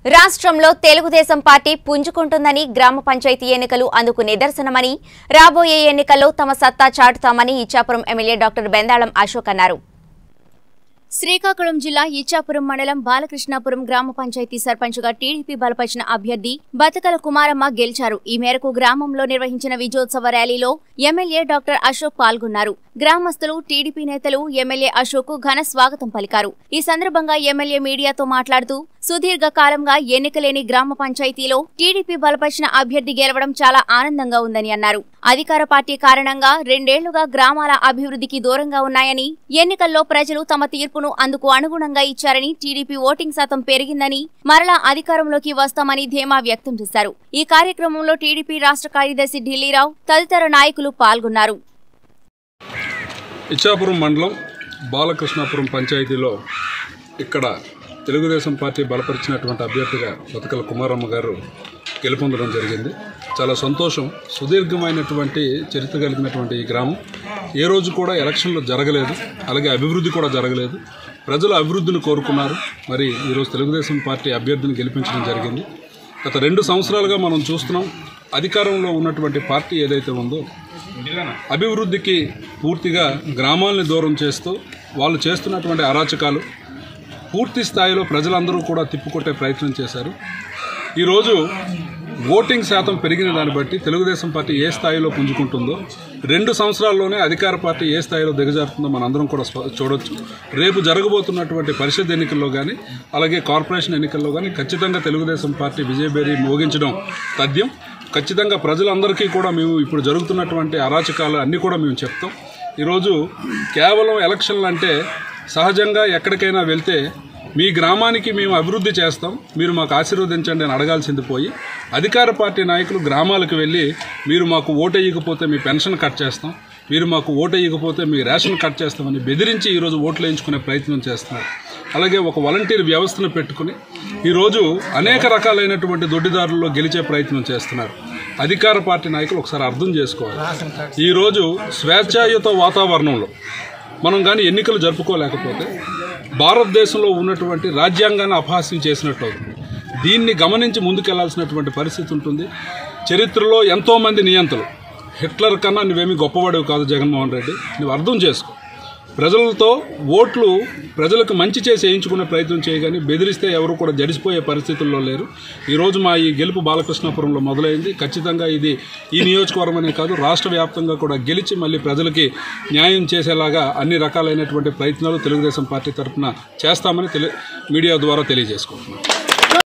రాష్ట్రంలో తెలుగుదేశం పార్టీ పుంజుకుంటుందని గ్రామ పంచాయతీ ఎన్నికలు అందుకు నిదర్శనమని రాబోయే ఎన్నికల్లో తమ సత్తా చాటుతామని ఇచ్చాపురం ఎమ్మెల్యే డాక్టర్ బెందాళం అశోక్ అన్నారు శ్రీకాకుళం జిల్లా ఇచ్చాపురం మండలం బాలకృష్ణాపురం గ్రామ పంచాయతీ సర్పంచ్గా టీడీపీ బలపరిచిన అభ్యర్థి బతకల కుమారమ్మ గెలిచారు ఈ మేరకు గ్రామంలో నిర్వహించిన విజయోత్సవ ర్యాలీలో ఎమ్మెల్యే డాక్టర్ అశోక్ పాల్గొన్నారు గ్రామస్తులు టీడీపీ నేతలు ఎమ్మెల్యే అశోక్ ఘన స్వాగతం పలికారు ఈ సందర్భంగా ఎమ్మెల్యే మీడియాతో మాట్లాడుతూ సుదీర్ఘ కాలంగా ఎన్నికలేని గ్రామ పంచాయతీలో టీడీపీ బలపరిచిన అభ్యర్థి గెలవడం చాలా ఆనందంగా ఉందని అన్నారు అధికార పార్టీ కారణంగా రెండేళ్లుగా గ్రామాల అభివృద్ధికి దూరంగా ఉన్నాయని ఎన్నికల్లో ప్రజలు తమ తీర్పును అందుకు అనుగుణంగా ఇచ్చారని టీడీపీ ఓటింగ్ శాతం పెరిగిందని మరలా అధికారంలోకి వస్తామని ధీమా వ్యక్తం చేశారు ఈ కార్యక్రమంలో టీడీపీ రాష్ట్ర కార్యదర్శి ఢిల్లీరావు తదితర నాయకులు పాల్గొన్నారు ఇచ్చాపురం మండలం బాలకృష్ణాపురం పంచాయతీలో ఇక్కడ తెలుగుదేశం పార్టీ బలపరిచినటువంటి అభ్యర్థిగా బతకల కుమారమ్మ గారు గెలుపొందడం జరిగింది చాలా సంతోషం సుదీర్ఘమైనటువంటి చరిత్ర కలిగినటువంటి ఈ గ్రామం ఏ రోజు కూడా ఎలక్షన్లు జరగలేదు అలాగే అభివృద్ధి కూడా జరగలేదు ప్రజలు అభివృద్ధిని కోరుకున్నారు మరి ఈరోజు తెలుగుదేశం పార్టీ అభ్యర్థిని గెలిపించడం జరిగింది గత రెండు సంవత్సరాలుగా మనం చూస్తున్నాం అధికారంలో ఉన్నటువంటి పార్టీ ఏదైతే ఉందో అభివృద్ధికి పూర్తిగా గ్రామాలని దూరం చేస్తూ వాళ్ళు చేస్తున్నటువంటి అరాచకాలు పూర్తి స్థాయిలో ప్రజలందరూ కూడా తిప్పుకొట్టే ప్రయత్నం చేశారు ఈరోజు ఓటింగ్ శాతం పెరిగిన దాన్ని బట్టి తెలుగుదేశం పార్టీ ఏ స్థాయిలో పుంజుకుంటుందో రెండు సంవత్సరాల్లోనే అధికార పార్టీ ఏ స్థాయిలో దిగజారుతుందో మనందరం కూడా స్వ- చూడొచ్చు రేపు జరగబోతున్నటువంటి పరిషత్ ఎన్నికల్లో కానీ అలాగే కార్పొరేషన్ ఎన్నికల్లో కానీ ఖచ్చితంగా తెలుగుదేశం పార్టీ విజయబేరి మోగించడం తథ్యం ఖచ్చితంగా ప్రజలందరికీ కూడా మేము ఇప్పుడు జరుగుతున్నటువంటి అరాచకాలు అన్నీ కూడా మేము చెప్తాం ఈరోజు కేవలం ఎలక్షన్లు అంటే సహజంగా ఎక్కడికైనా వెళ్తే మీ గ్రామానికి మేము అభివృద్ధి చేస్తాం మీరు మాకు ఆశీర్వదించండి అని అడగాల్సింది పోయి అధికార పార్టీ నాయకులు గ్రామాలకు వెళ్ళి మీరు మాకు ఓటు వేయకపోతే మీ పెన్షన్ కట్ చేస్తాం మీరు మాకు ఓటు వేయకపోతే మీ రేషన్ కట్ చేస్తామని బెదిరించి ఈరోజు ఓట్లు వేయించుకునే ప్రయత్నం చేస్తున్నారు అలాగే ఒక వాలంటీర్ వ్యవస్థను పెట్టుకుని ఈరోజు అనేక రకాలైనటువంటి దొడ్డిదారుల్లో గెలిచే ప్రయత్నం చేస్తున్నారు అధికార పార్టీ నాయకులు ఒకసారి అర్థం చేసుకోవాలి ఈరోజు స్వేచ్ఛాయుత వాతావరణంలో మనం కానీ ఎన్నికలు జరుపుకోలేకపోతే భారతదేశంలో ఉన్నటువంటి రాజ్యాంగాన్ని అపహాస్యం చేసినట్లు అవుతుంది దీన్ని గమనించి ముందుకెళ్లాల్సినటువంటి పరిస్థితి ఉంటుంది చరిత్రలో ఎంతోమంది నియంతలు హిట్లర్ కన్నా నువ్వేమీ గొప్పవాడివి కాదు జగన్మోహన్ రెడ్డి నువ్వు అర్థం చేసుకో ప్రజలతో ఓట్లు ప్రజలకు మంచి చేసి వేయించుకునే ప్రయత్నం చేయగాని బెదిరిస్తే ఎవరు కూడా జడిసిపోయే పరిస్థితుల్లో లేరు ఈరోజు మా ఈ గెలుపు బాలకృష్ణాపురంలో మొదలైంది ఖచ్చితంగా ఇది ఈ నియోజకవర్గం అనే కాదు రాష్ట్ర వ్యాప్తంగా కూడా గెలిచి మళ్ళీ ప్రజలకి న్యాయం చేసేలాగా అన్ని రకాలైనటువంటి ప్రయత్నాలు తెలుగుదేశం పార్టీ తరఫున చేస్తామని తెలి మీడియా ద్వారా తెలియజేసుకుంటున్నాం